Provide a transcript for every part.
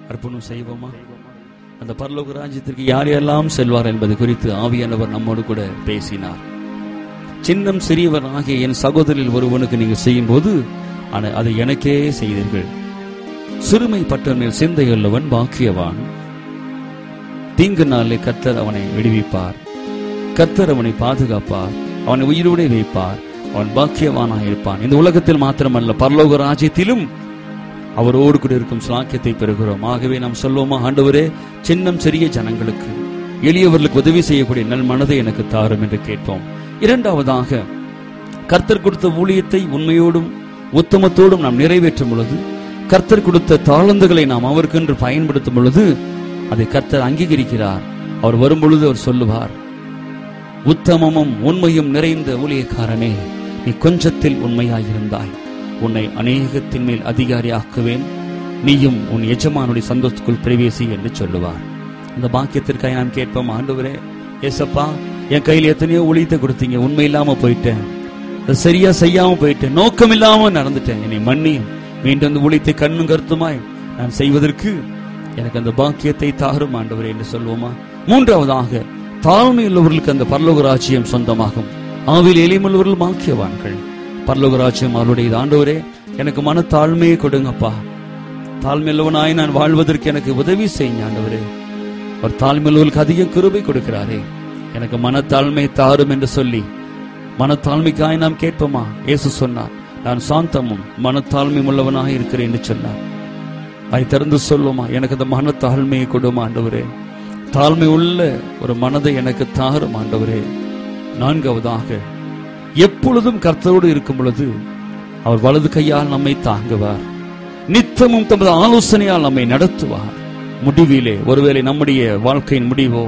அர்ப்பணம் செய்வோமா அந்த பரலோக ராஜ்யத்திற்கு யார் யாரெல்லாம் செல்வார் என்பது குறித்து ஆவியானவர் நம்மோடு கூட பேசினார் சின்னம் சிறியவர் ஆகிய என் சகோதரில் ஒருவனுக்கு நீங்கள் செய்யும் போது அதை எனக்கே செய்தீர்கள் சிறுமைப்பட்டவன் மேல் சிந்தையுள்ளவன் பாக்கியவான் தீங்கு நாளில் கர்த்தர் அவனை விடுவிப்பார் கர்த்தர் அவனை பாதுகாப்பார் அவனை உயிரோடு வைப்பார் அவன் பாக்கியவானாக இருப்பான் இந்த உலகத்தில் மாத்திரமல்ல பரலோக ராஜ்யத்திலும் அவரோடு கூட இருக்கும் சாக்கியத்தை பெறுகிறோம் ஆகவே நாம் சொல்வோமா ஆண்டவரே சின்னம் சிறிய ஜனங்களுக்கு எளியவர்களுக்கு உதவி செய்யக்கூடிய நல் மனதை எனக்கு தாரும் என்று கேட்போம் இரண்டாவதாக கர்த்தர் கொடுத்த ஊழியத்தை உண்மையோடும் உத்தமத்தோடும் நாம் நிறைவேற்றும் பொழுது கர்த்தர் கொடுத்த தாளந்துகளை நாம் அவருக்கென்று பயன்படுத்தும் பொழுது அதை கர்த்தர் அங்கீகரிக்கிறார் அவர் வரும் பொழுது அவர் சொல்லுவார் உத்தமமும் உண்மையும் நிறைந்த ஊழியக்காரனே நீ கொஞ்சத்தில் உண்மையாயிருந்தாய் உன்னை அநேகத்தின் மேல் அதிகாரியாக்குவேன் நீயும் உன் எஜமானுடைய சந்தோஷத்துக்குள் பிரவேசி என்று சொல்லுவார் அந்த பாக்கியத்திற்காக நான் கேட்போம் ஆண்டவரே ஏசப்பா என் கையில் எத்தனையோ ஊழியத்தை கொடுத்தீங்க உண்மை இல்லாம போயிட்டேன் அது சரியா செய்யாம போயிட்டேன் நோக்கம் இல்லாம நடந்துட்டேன் என்னை மன்னியும் மீண்டும் அந்த ஊழியத்தை கண்ணும் கருத்துமாய் நான் செய்வதற்கு எனக்கு அந்த பாக்கியத்தை தாரும் ஆண்டவரே என்று சொல்லுவோமா மூன்றாவதாக தாழ்மை உள்ளவர்களுக்கு அந்த பரலோக ராஜ்யம் சொந்தமாகும் ஆவில் எளிமுள்ளவர்கள் மாக்கியவான்கள் பரலோக ராஜ்யம் அவருடைய ஆண்டவரே எனக்கு மன தாழ்மையை கொடுங்கப்பா தாழ்மையுள்ளவனாய் நான் வாழ்வதற்கு எனக்கு உதவி செய்யுங்க ஆண்டவரே அவர் தாழ்மையுள்ளவர்களுக்கு அதிக கிருபை கொடுக்கிறாரே எனக்கு மனத்தாழ்மை தாரும் என்று சொல்லி மனத்தாழ்மைக்காய் நாம் கேட்போமா இயேசு சொன்னார் நான் சாந்தமும் மனத்தாழ்மையும் உள்ளவனாக இருக்கிறேன் என்று சொன்னார் அதை திறந்து சொல்லுமா எனக்கு அந்த மனத்தாழ்மையை கொடுமா ஆண்டவரே தாழ்மை உள்ள ஒரு மனதை எனக்கு தாரும் ஆண்டவரே நான்காவதாக எப்பொழுதும் கர்த்தரோடு இருக்கும் பொழுது அவர் வலது கையால் நம்மை தாங்குவார் நித்தமும் தமது ஆலோசனையால் நம்மை நடத்துவார் முடிவிலே ஒருவேளை நம்முடைய வாழ்க்கையின் முடிவோ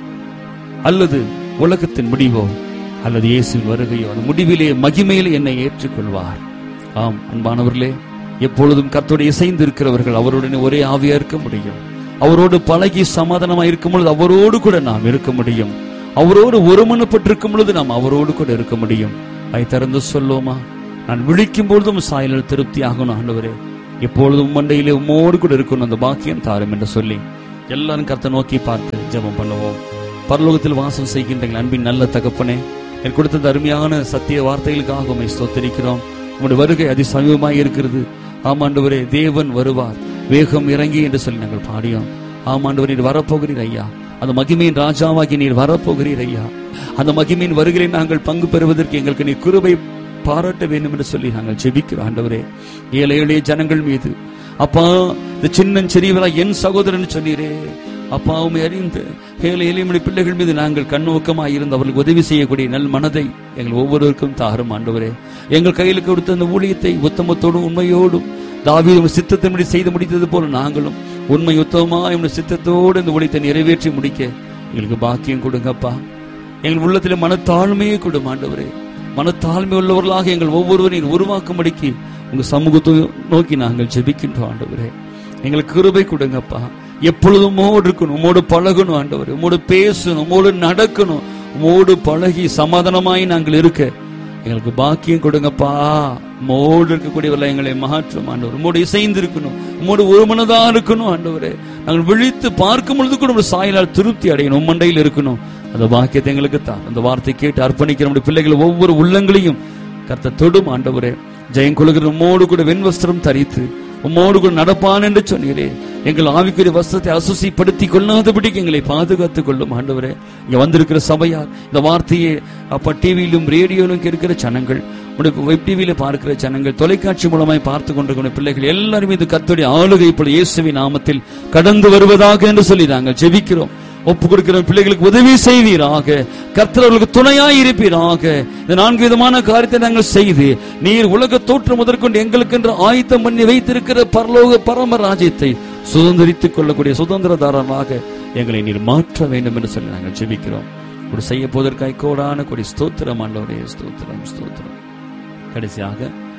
அல்லது உலகத்தின் முடிவோ அல்லது இயேசுவின் வருகையோ அந்த முடிவிலே மகிமையிலே என்னை ஏற்றுக்கொள்வார் ஆம் அன்பானவர்களே எப்பொழுதும் கர்த்தோடு இசைந்து இருக்கிறவர்கள் அவருடனே ஒரே ஆவியா இருக்க முடியும் அவரோடு பழகி சமாதானமா இருக்கும் பொழுது அவரோடு கூட நாம் இருக்க முடியும் அவரோடு ஒருமனப்பட்டிருக்கும் பொழுது நாம் அவரோடு கூட இருக்க முடியும் அதை திறந்து சொல்லுவோமா நான் விழிக்கும் பொழுதும் சாயலில் திருப்தி ஆகணும் ஆண்டவரே எப்பொழுதும் மண்டையிலே உம்மோடு கூட இருக்கணும் அந்த பாக்கியம் தாரும் என்று சொல்லி எல்லாரும் கர்த்த நோக்கி பார்த்து ஜெபம் பண்ணுவோம் பரலோகத்தில் வாசம் செய்கின்ற எங்கள் அன்பின் நல்ல தகப்பனே எனக்கு கொடுத்த அருமையான சத்திய வார்த்தைகளுக்காக உண்மை ஸ்தோத்தரிக்கிறோம் உங்களுடைய வருகை அதி சமீபமாய் இருக்கிறது ஆமாண்டவரே தேவன் வருவார் வேகம் இறங்கி என்று சொல்லி நாங்கள் பாடியோம் ஆமாண்டவர் நீர் வரப்போகிறீர் ஐயா அந்த மகிமையின் ராஜாவாகி நீர் வரப்போகிறீர் ஐயா அந்த மகிமையின் வருகிறே நாங்கள் பங்கு பெறுவதற்கு எங்களுக்கு நீர் கிருபை பாராட்ட வேண்டும் என்று சொல்லி நாங்கள் ஜெபிக்கிறோம் ஆண்டவரே ஏழை எளிய ஜனங்கள் மீது அப்பா இந்த சின்னன் சிறியவரா என் சகோதரன் சொன்னீரே அப்பா உண்மை அறிந்து ஏழை எளிய பிள்ளைகள் மீது நாங்கள் கண்ணோக்கமாக இருந்து அவர்களுக்கு உதவி செய்யக்கூடிய நல் மனதை எங்கள் ஒவ்வொருவருக்கும் தாரும் ஆண்டவரே எங்கள் கையில் கொடுத்த அந்த ஊழியத்தை உத்தமத்தோடும் உண்மையோடும் தாவீது சித்தத்தின்படி செய்து முடித்தது போல நாங்களும் உண்மை உத்தமமாக என்னுடைய சித்தத்தோடு இந்த ஊழியத்தை நிறைவேற்றி முடிக்க எங்களுக்கு பாக்கியம் கொடுங்கப்பா எங்கள் உள்ளத்தில் மனத்தாழ்மையை கொடும் ஆண்டவரே மனத்தாழ்மை உள்ளவர்களாக எங்கள் ஒவ்வொருவரையும் உருவாக்கும்படிக்கு உங்க சமூகத்தை நோக்கி நாங்கள் ஜெபிக்கின்றோம் ஆண்டவரே எங்களுக்கு கிருபை கொடுங்கப்பா எப்பொழுதும் உம்மோடு இருக்கணும் உம்மோடு பழகணும் ஆண்டவர் உம்மோடு பேசணும் உம்மோடு நடக்கணும் உம்மோடு பழகி சமாதானமாய் நாங்கள் இருக்க எங்களுக்கு பாக்கியம் கொடுங்கப்பா உம்மோடு இருக்கக்கூடியவர்கள் எங்களை மாற்றும் ஆண்டவர் உம்மோடு இசைந்து இருக்கணும் உம்மோடு ஒரு மனதா இருக்கணும் ஆண்டவரே நாங்கள் விழித்து பார்க்கும் பொழுது கூட ஒரு சாயலால் திருப்தி அடையணும் உம்மண்டையில் இருக்கணும் அந்த பாக்கியத்தை எங்களுக்கு தான் அந்த வார்த்தை கேட்டு அர்ப்பணிக்கிற நம்முடைய பிள்ளைகள் ஒவ்வொரு உள்ளங்களையும் கர்த்த தொடும் ஆண்டவரே ஜெயம் கொள்கிற உம்மோடு கூட வெண்வஸ்திரம் தரித்து உம்மோடு கூட நடப்பான் என்று சொன்னீரே எங்கள் ஆவிக்குரிய வஸ்திரத்தை அசுசிப்படுத்தி கொள்ளாதபடிக்கு எங்களை பாதுகாத்துக் கொள்ளும் ஆண்டவரே இங்க வந்திருக்கிற சபையார் இந்த வார்த்தையை அப்ப டிவியிலும் ரேடியோலும் கேட்கிற ஜனங்கள் உடைய வெப் டிவியில பார்க்கிற ஜனங்கள் தொலைக்காட்சி மூலமாய் பார்த்து கொண்டிருக்கிற பிள்ளைகள் எல்லாரும் இது கத்துடைய ஆளுகை இப்பொழுது இயேசுவின் நாமத்தில் கடந்து வருவதாக என்று சொல்லி நாங்கள் ஜெபிக்கிறோம் ஒப்பு கொடுக்கிற பிள்ளைகளுக்கு உதவி செய்வீராக கர்த்தர்களுக்கு துணையாய் இருப்பீராக இந்த நான்கு விதமான காரியத்தை நாங்கள் செய்து நீர் உலக தோற்றம் முதற்கொண்டு எங்களுக்கு என்று ஆயத்தம் பண்ணி வைத்திருக்கிற பரலோக பரம ராஜ்யத்தை சுதந்திரித்துக் கொள்ளக்கூடிய சுதந்திரதாரமாக எங்களை நீர் மாற்ற வேண்டும் என்று சொல்லி நாங்கள் ஜெபிக்கிறோம் ஒரு செய்ய போவதற்காய் கோடான கொடி ஸ்தோத்திரம் ஆண்டவரே ஸ்தோத்திரம் ஸ்தோத்திரம் கடைசியாக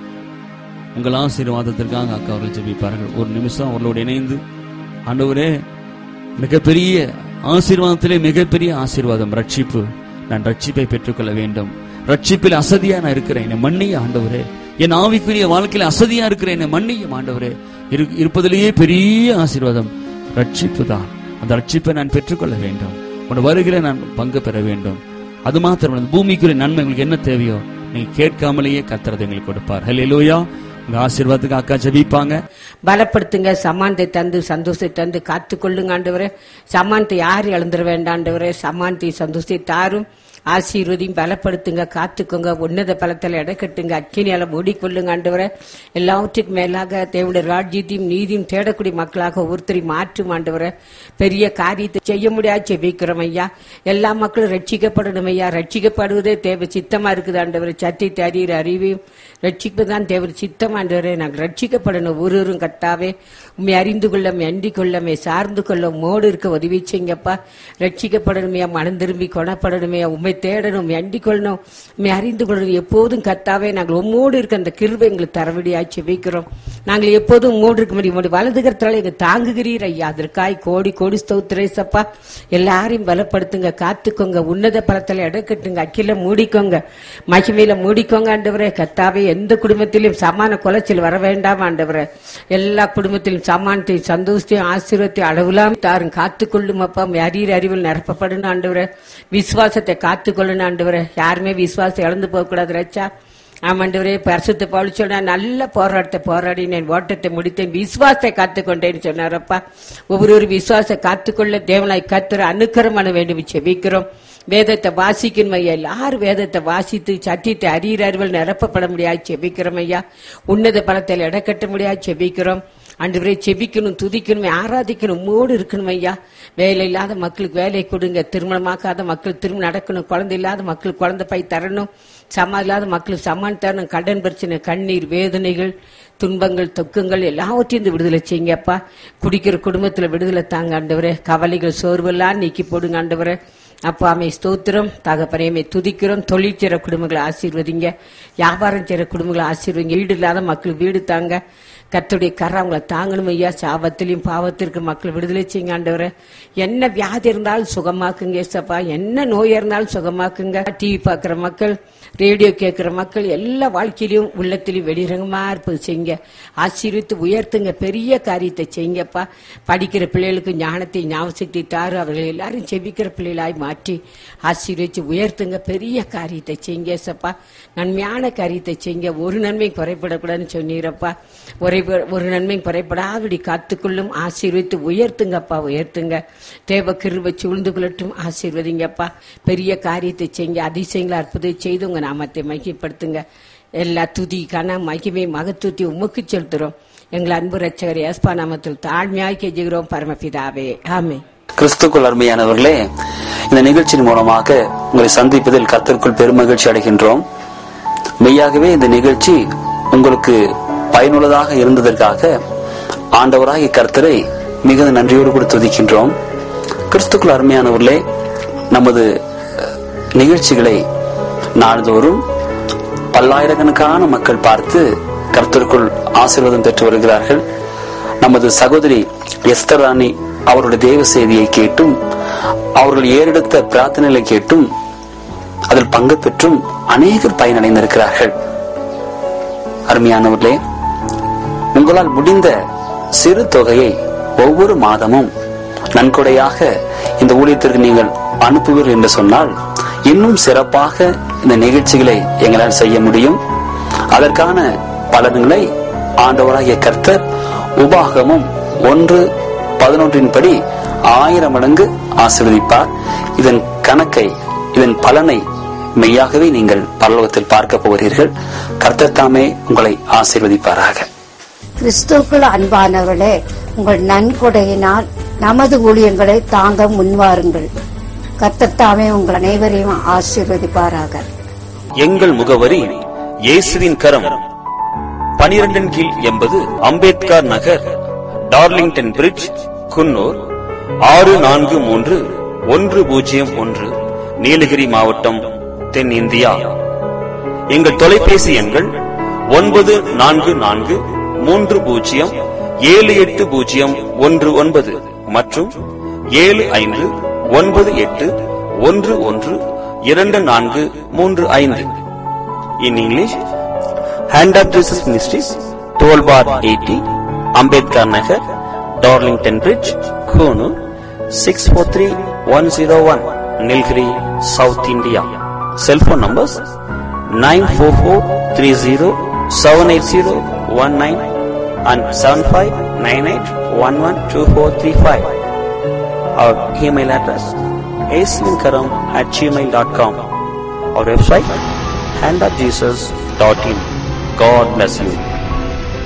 உங்கள் ஆசீர்வாதத்திற்காக அக்கா அவர்கள் ஜெபிப்பார்கள் ஒரு நிமிஷம் அவர்களோடு இணைந்து ஆண்டவரே மிகப்பெரிய ஆசீர்வாதத்திலே மிகப்பெரிய ஆசீர்வாதம் ரட்சிப்பு நான் ரட்சிப்பை பெற்றுக்கொள்ள வேண்டும் ரட்சிப்பில் அசதியா நான் இருக்கிறேன் என்னை மன்னிய ஆண்டவரே என் ஆவிக்குரிய வாழ்க்கையில அசதியா இருக்கிறேன் என்னை மன்னியும் ஆண்டவரே இரு- இருப்பதிலேயே பெரிய ஆசீர்வாதம் ரட்சிப்பு தான் அந்த ரட்சிப்பை நான் பெற்றுக்கொள்ள வேண்டும் உன் வருகிற நான் பங்கு பெற வேண்டும் அது மாத்திரம் இல்ல, பூமிக்குரிய நன்மை உங்களுக்கு என்ன தேவையோ நீங்க கேட்காமலேயே கத்துறது எங்களுக்கு கொடுப்பார் ஹalleluya உங்க ஆசீர்வாதத்துக்கு அக்கா ஜெபிப்பாங்க பலப்படுத்துங்க சமானத்தை தந்து சந்தோஷத்தை தந்து காத்து கொள்ளுங்க ஆண்டவரே சமானத்தை யார் இழந்துட வேண்டாண்டவரே சமானத்தை சந்தோஷத்தை தாரும் ஆசீர்வதியும் பலப்படுத்துங்க காத்துக்கோங்க உன்னத பலத்தில் இடக்கட்டுங்க அக்கினியால மூடிக்கொள்ளுங்க ஆண்டவரே எல்லாவற்றுக்கும் மேலாக தேவனுடைய ராஜ்யத்தையும் நீதியும் தேடக்கூடிய மக்களாக ஒருத்தரை மாற்றும் ஆண்டவரே பெரிய காரியத்தை செய்ய முடியாது செபிக்கிறோம் ஐயா எல்லா மக்களும் ரட்சிக்கப்படணும் ஐயா ரட்சிக்கப்படுவதே தேவை சித்தமா இருக்குது ஆண்டவரே சத்தியத்தை அறிகிற அறிவையும் ரட்சிப்பு தான் தேவர் சித்தம் ஆண்டவரே நாங்கள் ரட்சிக்கப்படணும் ஒருவரும் கத்தாவே உண்மை அறிந்து கொள்ள அண்டி கொள்ள உம்மை சார்ந்து கொள்ள மோடு இருக்க உதவி செய்யுங்கப்பா ரட்சிக்கப்படணுமையா மனம் திரும்பி கொணப்படணுமையா உண்மை தேடணும் உம்மை அண்டி கொள்ளணும் உண்மை அறிந்து கொள்ளணும் எப்போதும் கத்தாவே நாங்கள் உம்மோடு இருக்க அந்த கிருபை எங்களுக்கு தரவடியாச்சு வைக்கிறோம் நாங்கள் எப்போதும் உம்மோடு இருக்க முடியும் உங்களுடைய வலதுகரத்தால எங்க தாங்குகிறீர் ஐயா அதற்காய் கோடி கோடி ஸ்தோத்திரேசப்பா எல்லாரையும் பலப்படுத்துங்க காத்துக்கோங்க உன்னத பலத்தில் இடக்கட்டுங்க அக்கில மூடிக்கோங்க மகிமையில மூடிக்கோங்க ஆண்டவரே கத்தாவே எந்த குடும்பத்திலும் சமான குலைச்சல் வர வேண்டாம் ஆண்டவரே எல்லா குடும்பத்திலும் சமானத்தையும் சந்தோஷத்தையும் ஆசீர்வத்தையும் அளவுலாம் தாரும் காத்துக்கொள்ளும் அப்பா அறிகிற அறிவில் நிரப்பப்படணும் ஆண்டவரே விசுவாசத்தை காத்துக்கொள்ளணும் ஆண்டவரே யாருமே விசுவாசத்தை இழந்து போக கூடாது ரச்சா ஆமாண்டவரே பரிசுத்த பவுல் சொன்னா நல்ல போராட்டத்தை போராடினேன் ஓட்டத்தை முடித்தேன் விசுவாசத்தை காத்துக்கொண்டேன்னு சொன்னாரப்பா ஒவ்வொரு விசுவாசத்தை காத்துக்கொள்ள தேவனாய் கத்துற அனுக்கரம் பண்ண வேண்டும் செபிக்கிறோம் வேதத்தை வாசிக்கணும் ஐயா எல்லாரும் வேதத்தை வாசித்து சத்தியத்தை அறிகிறார்கள் நிரப்பப்பட முடியாது செபிக்கிறோம் ஐயா உன்னத பலத்தில் இடக்கட்ட முடியாது செபிக்கிறோம் ஆண்டவரே செபிக்கணும் துதிக்கணும் ஆராதிக்கணும் மூடு இருக்கணும் ஐயா வேலை இல்லாத மக்களுக்கு வேலை கொடுங்க திருமணமாக்காத மக்கள் திருமணம் நடக்கணும் குழந்தை இல்லாத மக்களுக்கு குழந்தை பை தரணும் சமா இல்லாத மக்களுக்கு சமான் தரணும் கடன் பிரச்சனை கண்ணீர் வேதனைகள் துன்பங்கள் தொக்குங்கள் எல்லாவற்றையும் இந்த விடுதலை செய்யுங்கப்பா குடிக்கிற குடும்பத்துல விடுதலை தாங்க ஆண்டவரே கவலைகள் சோர்வெல்லாம் நீக்கி போடுங்க ஆண்டவரே அப்பா அமை ஸ்தோத்திரம் தகப்பனையுமே துதிக்கிறோம் தொழில் செய்கிற குடும்பங்களை ஆசீர்வதிங்க வியாபாரம் செய்கிற குடும்பங்களை ஆசீர்வதிங்க வீடு இல்லாத மக்கள் வீடு தாங்க கர்த்தருடைய கரை அவங்கள தாங்கணும் ஐயா சாபத்திலையும் பாவத்திற்கு மக்கள் விடுதலை செய்யுங்க ஆண்டவரே என்ன வியாதி இருந்தாலும் சுகமாக்குங்க ஏசப்பா என்ன நோய் இருந்தாலும் சுகமாக்குங்க டிவி பார்க்குற மக்கள் ரேடியோ கேட்குற மக்கள் எல்லா வாழ்க்கையிலும் உள்ளத்திலையும் வெளிரங்கமா இருப்பது செய்யுங்க ஆசீர்வித்து உயர்த்துங்க பெரிய காரியத்தை செய்யுங்கப்பா படிக்கிற பிள்ளைகளுக்கு ஞானத்தை ஞாபகத்தை தாரு அவர்கள் எல்லாரும் செபிக்கிற பிள்ளைகளாய் மாற்றி ஆசீர்வச்சு உயர்த்துங்க பெரிய காரியத்தை செய்யுங்க ஏசப்பா நன்மையான காரியத்தை செய்யுங்க ஒரு நன்மை குறைபடக்கூடாதுன்னு சொன்னீரப்பா ஒரே ஒரு நன்மை குறைபடாதபடி காத்துக்கொள்ளும் ஆசீர்வித்து உயர்த்துங்கப்பா உயர்த்துங்க தேவ கிருபை சூழ்ந்து கொள்ளட்டும் ஆசீர்வதிங்கப்பா பெரிய காரியத்தை செய்யுங்க அதிசயங்களை அற்புதம் செய்து உங்க நாமத்தை மகிப்படுத்துங்க எல்லா துதி கன மகிமை மகத்துவத்தை உமக்கு செலுத்துறோம் எங்கள் அன்பு ரட்சகர் ஏஸ்பா நாமத்தில் தாழ்மையாய் கெஞ்சுகிறோம் பரமபிதாவே ஆமே கிறிஸ்துக்குள் அருமையானவர்களே இந்த நிகழ்ச்சியின் மூலமாக உங்களை சந்திப்பதில் கர்த்தருக்குள் பெருமகிழ்ச்சி அடைகின்றோம் மெய்யாகவே இந்த நிகழ்ச்சி உங்களுக்கு பயனுள்ளதாக இருந்ததற்காக ஆண்டவராகிய கர்த்தரை மிகுந்த நன்றியோடு கூட துதிக்கின்றோம் கிறிஸ்துக்குள் அருமையானவர்களே நமது அஹ், நிகழ்ச்சிகளை நாள்தோறும் பல்லாயிரக்கணக்கான மக்கள் பார்த்து கர்த்தருக்குள் ஆசீர்வாதம் பெற்று வருகிறார்கள் நமது சகோதரி எஸ்தர் ராணி அவருடைய தேவ செய்தியை கேட்டும் அவர்கள் ஏறெடுத்த பிரார்த்தனைகளை கேட்டும் அதில் பங்கு பெற்றும் அநேகர் பயனடைந்திருக்கிறார்கள் அருமையானவர்களே உங்களால் முடிந்த சிறு தொகையை ஒவ்வொரு மாதமும் நன்கொடையாக இந்த ஊழியத்திற்கு நீங்கள் அனுப்புவீர்கள் என்று சொன்னால் இன்னும் சிறப்பாக இந்த நிகழ்ச்சிகளை எங்களால் செய்ய முடியும் அதற்கான பலன்களை ஆண்டவராகிய கர்த்தர் உபாகமும் ஒன்று பதினொன்றின் படி ஆயிரம் மடங்கு ஆசீர்வதிப்பார் இதன் கணக்கை இதன் பலனை மெய்யாகவே நீங்கள் பரலோகத்தில் பார்க்க போகிறீர்கள் கர்த்தர் தாமே உங்களை ஆசீர்வதிப்பாராக கிறிஸ்துவுக்குள் அன்பானவர்களே உங்கள் நன்கொடையினால் நமது ஊழியங்களை தாங்க முன்வாருங்கள் கத்தத்தாமே உங்கள் அனைவரையும் ஆசீர்வதிப்பாராக எங்கள் முகவரி இயேசுவின் கரம் பனிரெண்டின் கீழ் எண்பது அம்பேத்கர் நகர் டார்லிங்டன் பிரிட்ஜ் குன்னூர் ஆறு நான்கு மூன்று ஒன்று பூஜ்ஜியம் ஒன்று நீலகிரி மாவட்டம் தென்னிந்தியா எங்கள் தொலைபேசி எண்கள் ஒன்பது நான்கு நான்கு மூன்று பூஜ்ஜியம் ஏழு எட்டு பூஜ்ஜியம் ஒன்று ஒன்பது மற்றும் ஏழு ஐந்து ஒன்பது எட்டு ஒன்று ஒன்று இரண்டு நான்கு மூன்று ஐந்து in English hand of Jesus ministries twelve by eighty Ambedkar Nagar Darlington bridge Kunu 643101 Nilgiri, South India. Cell phone numbers 94430-78019 and 7598112435. Our email address aswinkaram at gmail.com. Our website handofjesus.in. God bless you.